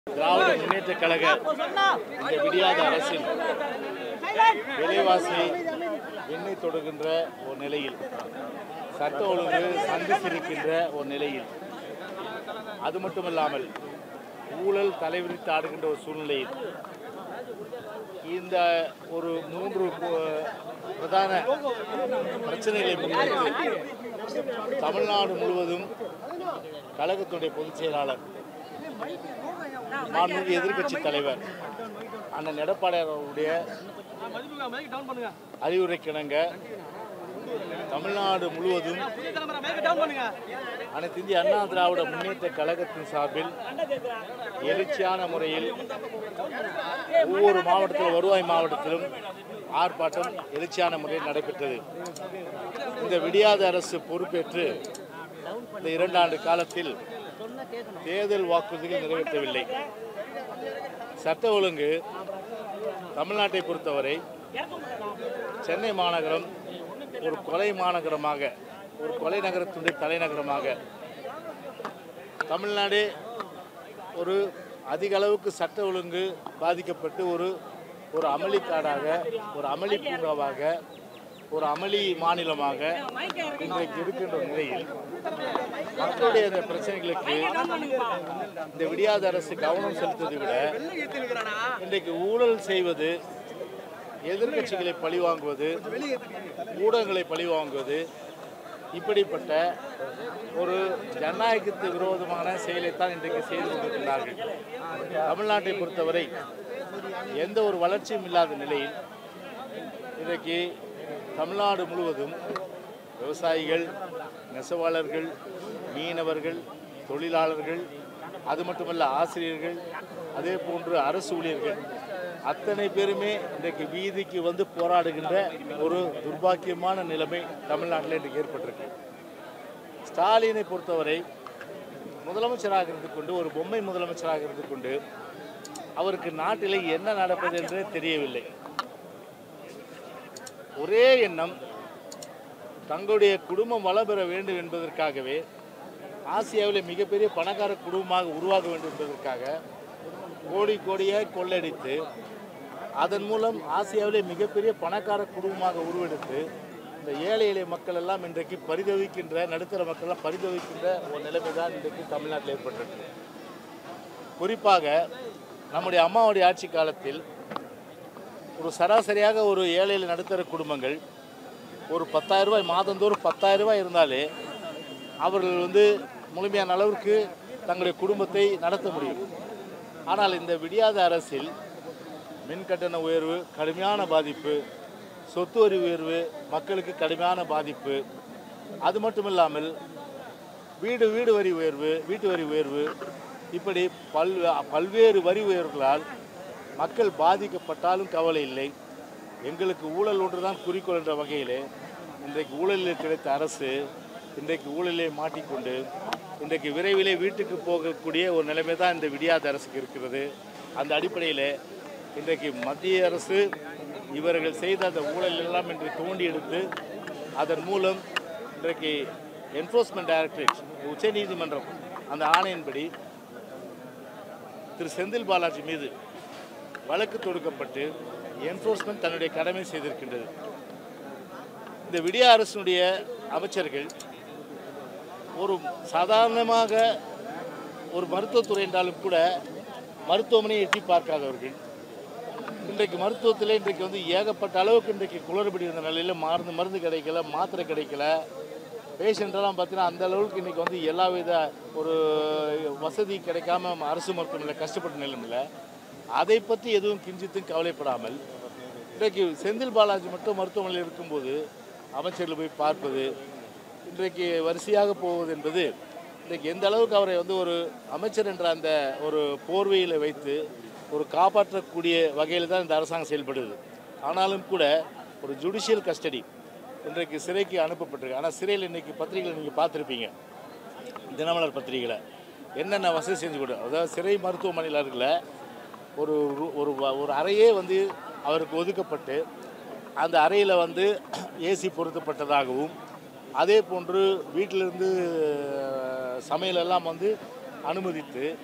திராவிட முன்னேற்ற கழக இந்த விடியாத அரசில் விலைவாசி எண்ணெய் தொடுகின்ற ஒரு நிலையில் சட்ட ஒழுங்கு சந்தி சிரிக்கின்ற ஒரு நிலையில் அது மட்டுமல்லாமல் ஊழல் தலைவிரித்து ஆடுகின்ற ஒரு சூழ்நிலையில் இந்த ஒரு மூன்று கு- பிரதான பிரச்சனைகளை முன்வைத்து தமிழ்நாடு முழுவதும் கழகத்துடைய பொதுச் செயலாளர் மாண்புமிகு எதிர்க்கட்சி தலைவர் அண்ணன் எடப்பாடியார் அவருடைய அறிவுரைக்கிணங்க தமிழ்நாடு முழுவதும் அனைத்து இந்திய அண்ணா திராவிட முன்னேற்ற கழகத்தின் சார்பில் எழுச்சியான முறையில் ஒவ்வொரு மாவட்டத்திலும் வருவாய் மாவட்டத்திலும் ஆர்ப்பாட்டம் எழுச்சியான முறையில் நடைபெற்றது இந்த விடியாத அரசு பொறுப்பேற்று இந்த இரண்டாண்டு காலத்தில் தேர்தல் வாக்குறுதிகள் நிறைவேற்றவில்லை சட்ட ஒழுங்கு தமிழ்நாட்டை பொறுத்தவரை சென்னை மாநகரம் ஒரு கொலை மாநகரமாக ஒரு கொலை நகரத்துடைய தலைநகரமாக தமிழ்நாடு ஒரு அதிக அளவுக்கு சட்ட ஒழுங்கு பாதிக்கப்பட்டு ஒரு ஒரு அமளிக்காடாக ஒரு அமளி பூங்காவாக ஒரு அமளி மாநிலமாக இன்றைக்கு இருக்கின்ற நிலையில் மக்களுடைய இந்த பிரச்சனைகளுக்கு இந்த விடியாத அரசு கவனம் செலுத்துவதை விட இன்றைக்கு ஊழல் செய்வது எதிர்க்கட்சிகளை பழிவாங்குவது ஊடகங்களை பழிவாங்குவது இப்படிப்பட்ட ஒரு ஜனநாயகத்துக்கு விரோதமான செயலைத்தான் இன்றைக்கு செய்து கொண்டிருக்கிறார்கள் தமிழ்நாட்டை பொறுத்தவரை எந்த ஒரு வளர்ச்சியும் இல்லாத நிலையில் இன்றைக்கு தமிழ்நாடு முழுவதும் விவசாயிகள் நெசவாளர்கள் மீனவர்கள் தொழிலாளர்கள் அது மட்டுமல்ல ஆசிரியர்கள் அதே போன்று அரசு ஊழியர்கள் அத்தனை பேருமே இன்றைக்கு வீதிக்கு வந்து போராடுகின்ற ஒரு துர்பாக்கியமான நிலைமை தமிழ்நாட்டில் இன்றைக்கு ஏற்பட்டிருக்கு ஸ்டாலினை பொறுத்தவரை முதலமைச்சராக இருந்து கொண்டு ஒரு பொம்மை முதலமைச்சராக இருந்து கொண்டு அவருக்கு நாட்டில் என்ன நடப்பது என்றே தெரியவில்லை ஒரே எண்ணம் தங்களுடைய குடும்பம் வளம் பெற வேண்டும் என்பதற்காகவே ஆசியாவில் மிகப்பெரிய பணக்கார குடும்பமாக உருவாக வேண்டும் என்பதற்காக கோடி கோடியாக கொள்ளடித்து அதன் மூலம் ஆசியாவிலே மிகப்பெரிய பணக்கார குடும்பமாக உருவெடுத்து இந்த ஏழை எளிய மக்கள் எல்லாம் இன்றைக்கு பரிதவிக்கின்ற நடுத்தர மக்கள் எல்லாம் பரிதவிக்கின்ற ஒரு நிலைமை தான் இன்றைக்கு தமிழ்நாட்டில் ஏற்பட்டிருக்கு குறிப்பாக நம்முடைய அம்மாவுடைய ஆட்சி காலத்தில் ஒரு சராசரியாக ஒரு ஏழை எளிய நடுத்தர குடும்பங்கள் ஒரு பத்தாயிரம் ரூபாய் மாதந்தோறும் பத்தாயிரம் ரூபாய் இருந்தாலே அவர்கள் வந்து முழுமையான அளவிற்கு தங்களுடைய குடும்பத்தை நடத்த முடியும் ஆனால் இந்த விடியாத அரசில் மின் கட்டண உயர்வு கடுமையான பாதிப்பு சொத்து வரி உயர்வு மக்களுக்கு கடுமையான பாதிப்பு அது மட்டும் இல்லாமல் வீடு வீடு வரி உயர்வு வீட்டு வரி உயர்வு இப்படி பல் பல்வேறு வரி உயர்வுகளால் மக்கள் பாதிக்கப்பட்டாலும் கவலை இல்லை எங்களுக்கு ஊழல் ஒன்றுதான் குறிக்கோள் என்ற வகையிலே இன்றைக்கு ஊழலில் கிடைத்த அரசு இன்றைக்கு ஊழலை மாட்டிக்கொண்டு இன்றைக்கு விரைவிலே வீட்டுக்கு போகக்கூடிய ஒரு நிலைமை தான் இந்த விடியாத அரசுக்கு இருக்கிறது அந்த அடிப்படையில் இன்றைக்கு மத்திய அரசு இவர்கள் செய்த அந்த ஊழல் எல்லாம் இன்று தோண்டி எடுத்து அதன் மூலம் இன்றைக்கு என்ஃபோர்ஸ்மெண்ட் டைரக்டரேட் உச்சநீதிமன்றம் அந்த ஆணையின்படி திரு செந்தில் பாலாஜி மீது வழக்கு தொடுக்கப்பட்டு என்ஃபோர்ஸ்மெண்ட் தன்னுடைய கடமை செய்திருக்கின்றது இந்த விடிய அரசினுடைய அமைச்சர்கள் ஒரு சாதாரணமாக ஒரு மருத்துவத்துறை என்றாலும் கூட மருத்துவமனையை எட்டி பார்க்காதவர்கள் இன்றைக்கு மருத்துவத்தில் இன்றைக்கு வந்து ஏகப்பட்ட அளவுக்கு இன்றைக்கு குளறுபடி இருந்த நிலையில் மருந்து மருந்து கிடைக்கல மாத்திரை கிடைக்கல பேஷண்ட்டெல்லாம் பார்த்தீங்கன்னா அந்த அளவுக்கு இன்றைக்கி வந்து எல்லா வித ஒரு வசதி கிடைக்காம அரசு மருத்துவமனையில் கஷ்டப்பட்ட நிலைமையில் அதை பற்றி எதுவும் கிஞ்சித்தும் கவலைப்படாமல் இன்றைக்கு செந்தில் பாலாஜி மட்டும் மருத்துவமனையில் இருக்கும்போது அமைச்சர்கள் போய் பார்ப்பது இன்றைக்கு வரிசையாக போவது என்பது இன்றைக்கு எந்த அளவுக்கு அவரை வந்து ஒரு அமைச்சர் என்ற அந்த ஒரு போர்வையில் வைத்து ஒரு காப்பாற்றக்கூடிய வகையில் தான் இந்த அரசாங்கம் செயல்படுது ஆனாலும் கூட ஒரு ஜுடிஷியல் கஸ்டடி இன்றைக்கு சிறைக்கு அனுப்பப்பட்டிருக்கு ஆனால் சிறையில் இன்றைக்கி பத்திரிகைகள் நீங்கள் பார்த்துருப்பீங்க தினமலர் பத்திரிகையில் என்னென்ன வசதி செஞ்சு கொடு அதாவது சிறை மருத்துவமனையில் இருக்கல ஒரு ரு- ஒரு வ- ஒரு அறையே வந்து அவருக்கு ஒதுக்கப்பட்டு அந்த அறையில் வந்து ஏசி பொருத்தப்பட்டதாகவும் அதே போன்று வீட்டிலிருந்து அஹ், சமையலெல்லாம் வந்து அனுமதித்து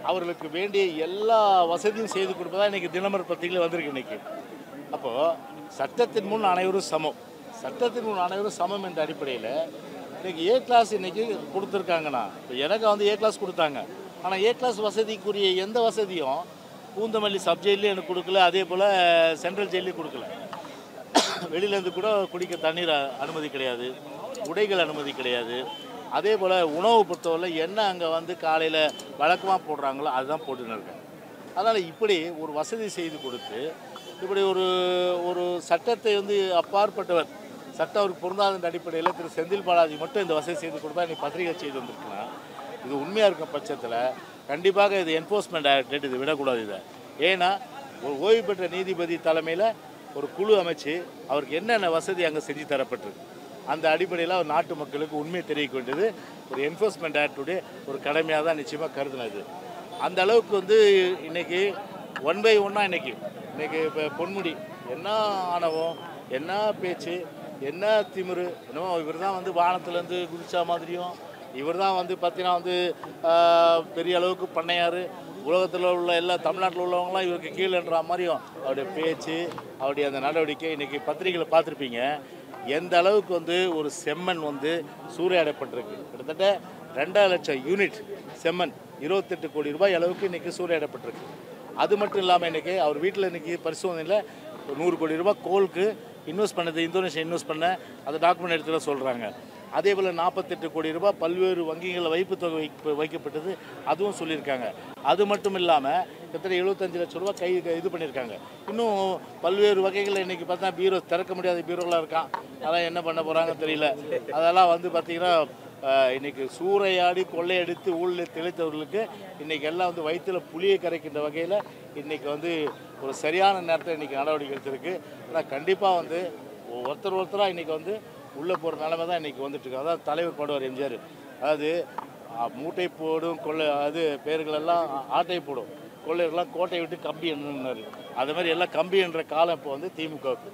அவர்களுக்கு வேண்டிய எல்லா வசதியும் செய்து கொடுப்பதா இன்னைக்கு தினமர் பத்திரிகையில் வந்திருக்கு இன்னைக்கு அப்போது சட்டத்தின் முன் அனைவரும் சமம் சட்டத்தின் முன் அனைவரும் சமம் என்ற அடிப்படையில் இன்னைக்கு ஏ கிளாஸ் இன்னைக்கு கொடுத்துருக்காங்கண்ணா இப்போ எனக்கு வந்து ஏ கிளாஸ் கொடுத்தாங்க ஆனால் ஏ கிளாஸ் வசதிக்குரிய எந்த வசதியும் பூந்தமல்லி சப் ஜெயிலையும் எனக்கு கொடுக்கல அதே போல் சென்ட்ரல் ஜெயிலையும் கொடுக்கல வெளியிலேருந்து கூட குடிக்க தண்ணீர் அ- அனுமதி கிடையாது உடைகள் அனுமதி கிடையாது அதே போல் உணவு பொறுத்தவரை என்ன அங்கே வந்து காலையில் வழக்கமாக போடுறாங்களோ அதுதான் போட்டுன்னு இருக்கேன் அதனால் இப்படி ஒரு வசதி செய்து கொடுத்து இப்படி ஒரு ஒரு சட்டத்தை வந்து அப்பாற்பட்டவர் சட்டம் அவருக்கு பொருந்தாத அடிப்படையில் திரு செந்தில் பாலாஜி மட்டும் இந்த வசதி செய்து கொடுத்தா இன்னைக்கு பத்திரிகை செய்து வந்திருக்கலாம் இது உண்மையாக இருக்க பட்சத்தில் கண்டிப்பாக இது என்ஃபோர்ஸ்மெண்ட் டைரக்டரேட் இது விடக்கூடாது இதை ஏன்னா ஒரு ஓய்வு பெற்ற நீதிபதி தலைமையில் ஒரு குழு அமைச்சு அவருக்கு என்னென்ன வசதி அங்கே செஞ்சு தரப்பட்டிருக்கு அந்த அடிப்படையில் அவர் நாட்டு மக்களுக்கு உண்மையை தெரிவிக்க வேண்டியது ஒரு என்ஃபோர்ஸ்மெண்ட் டைரக்டருடைய ஒரு கடமையாக தான் நிச்சயமாக கருதினது அந்த அளவுக்கு வந்து இன்னைக்கு ஒன் பை ஒன்னாக இன்னைக்கு இன்னைக்கு இப்போ பொன்முடி என்ன ஆணவம் என்ன பேச்சு என்ன திமிரு என்னமோ இவர் தான் வந்து வானத்துலேருந்து குதிச்சா மாதிரியும் இவர் தான் வந்து பார்த்தீங்கன்னா வந்து ஆஹ், பெரிய அளவுக்கு பண்ணையார் உலகத்தில் உள்ள எல்லா தமிழ்நாட்டில் உள்ளவங்களாம் இவருக்கு கீழேன்ற மாதிரியும் அவருடைய பேச்சு அவருடைய அந்த நடவடிக்கை இன்றைக்கி பத்திரிகையில் பார்த்துருப்பீங்க எந்த அளவுக்கு வந்து ஒரு செம்மண் வந்து சூறையாடப்பட்டிருக்கு கிட்டத்தட்ட ரெண்டாயிரம் லட்சம் யூனிட் செம்மண் இருபத்தெட்டு கோடி ரூபாய் அளவுக்கு இன்றைக்கி சூறையாடப்பட்டிருக்கு அது மட்டும் இல்லாமல் இன்றைக்கி அவர் வீட்டில் இன்றைக்கி பரிசோதனையில் ஒரு நூறு கோடி ரூபாய் கோல்க்கு இன்வெஸ்ட் பண்ணது இந்தோனேஷியா இன்வெஸ்ட் பண்ண அதை டாக்குமெண்ட் எடுத்துல சொல்கிறாங்க அதே போல் நாற்பத்தெட்டு கோடி ரூபாய் பல்வேறு வங்கிகளில் வைப்பு தொகை வைக்க வைக்கப்பட்டது அதுவும் சொல்லியிருக்காங்க அது மட்டும் இல்லாமல் கிட்டத்தட்ட எழுபத்தஞ்சு லட்சம் ரூபாய் கை இது பண்ணியிருக்காங்க இன்னும் பல்வேறு வகைகளில் இன்றைக்கி பார்த்தா பீரோ திறக்க முடியாத பீரோலாம் இருக்கான் அதெல்லாம் என்ன பண்ண போகிறாங்கன்னு தெரியல அதெல்லாம் வந்து பார்த்திங்கன்னா ஆஹ், இன்னைக்கு சூறையாடி கொள்ளையடித்து ஊழலில் திளைத்தவர்களுக்கு இன்னைக்கு எல்லாம் வந்து வயிற்றுல புளியை கரைக்கின்ற வகையில் இன்னைக்கு வந்து ஒரு சரியான நேரத்தில் இன்னைக்கு நடவடிக்கை எடுத்திருக்கு ஆனால் கண்டிப்பாக வந்து ஒருத்தர் ஒருத்தராக இன்னைக்கு வந்து உள்ளே போகிற நிலைமை தான் இன்னைக்கு வந்துட்டு இருக்கு அதான் தலைவர் பாடுவார் எம்ஜிஆர் அதாவது ஆ, மூட்டை போடும் கொள்ளை அது பேர்களெல்லாம் ஆட்டை போடும் கொள்ளையர்கள்லாம் கோட்டை விட்டு கம்பி எண்ணுனாரு அது மாதிரி எல்லாம் கம்பி என்ற காலம் இப்போ வந்து திமுகவுக்கு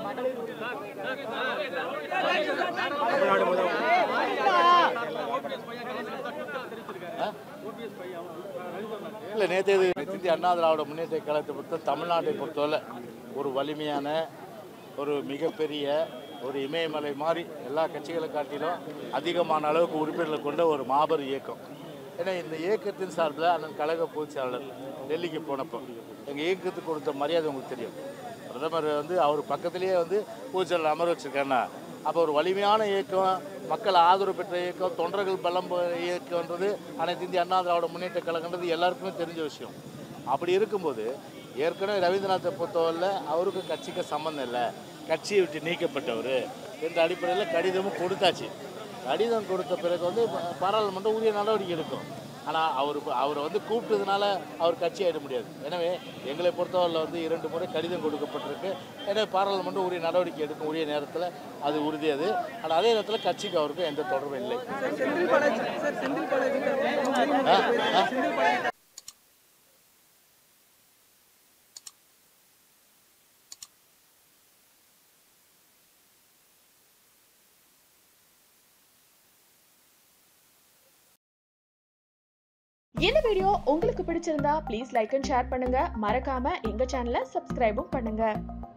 இல்லை நேற்று இது இந்திய அண்ணா திராவிட முன்னேற்ற கழகத்தை பொறுத்த தமிழ்நாட்டை பொறுத்தவரை ஒரு வலிமையான ஒரு மிகப்பெரிய ஒரு இமயமலை மாதிரி எல்லா கட்சிகளை காட்டிலும் அதிகமான அளவுக்கு உறுப்பினர்களை கொண்ட ஒரு மாபெரும் இயக்கம் ஏன்னா இந்த இயக்கத்தின் சார்பில் அண்ணன் கழக பொதுச் செயலாளர் டெல்லிக்கு போனப்போ எங்கள் இயக்கத்துக்கு கொடுத்த மரியாதை உங்களுக்கு தெரியும் பிரதமர் வந்து அவர் பக்கத்திலேயே வந்து பொதுச் செயலாளர் அமர வச்சிருக்காருன்னா அப்போ ஒரு வலிமையான இயக்கம் மக்கள் ஆதரவு பெற்ற இயக்கம் தொண்டர்கள் பலம் பெ- இயக்கம்ன்றது அனைத்து இந்திய அண்ணா திராவிட முன்னேற்ற கழகன்றது எல்லாருக்குமே தெரிஞ்ச விஷயம் அப்படி இருக்கும்போது ஏற்கனவே ரவீந்திரநாத்தை பொறுத்தவரையில் அவருக்கு கட்சிக்கு சம்மந்தம் இல்லை கட்சியை விட்டு நீக்கப்பட்டவர் என்ற அடிப்படையில் கடிதமும் கொடுத்தாச்சு கடிதம் கொடுத்த பிறகு வந்து பா- பாராளுமன்றம் உரிய நடவடிக்கை எடுக்கும் ஆனால் அவர் அவரை வந்து கூப்பிட்டதுனால அவர் கட்சி ஆயிட முடியாது எனவே எங்களை பொறுத்தவரையில் வந்து இரண்டு முறை கடிதம் கொடுக்கப்பட்டிருக்கு எனவே பாராளுமன்றம் உரிய நடவடிக்கை எடுக்கும் உரிய நேரத்தில் அது உறுதி அது ஆனால் அதே நேரத்தில் கட்சிக்கு அவருக்கும் எந்த தொடர்பும் இல்லை செந்தில் பாலாஜி சார் செந்தில் பாலாஜி ஆ? ஆ? செந்தில் பாலாஜி இந்த வீடியோ உங்களுக்கு பிடிச்சிருந்தா ப்ளீஸ் லைக் அண்ட் ஷேர் பண்ணுங்க மறக்காம எங்க சேனலை சப்ஸ்கிரைபும் பண்ணுங்க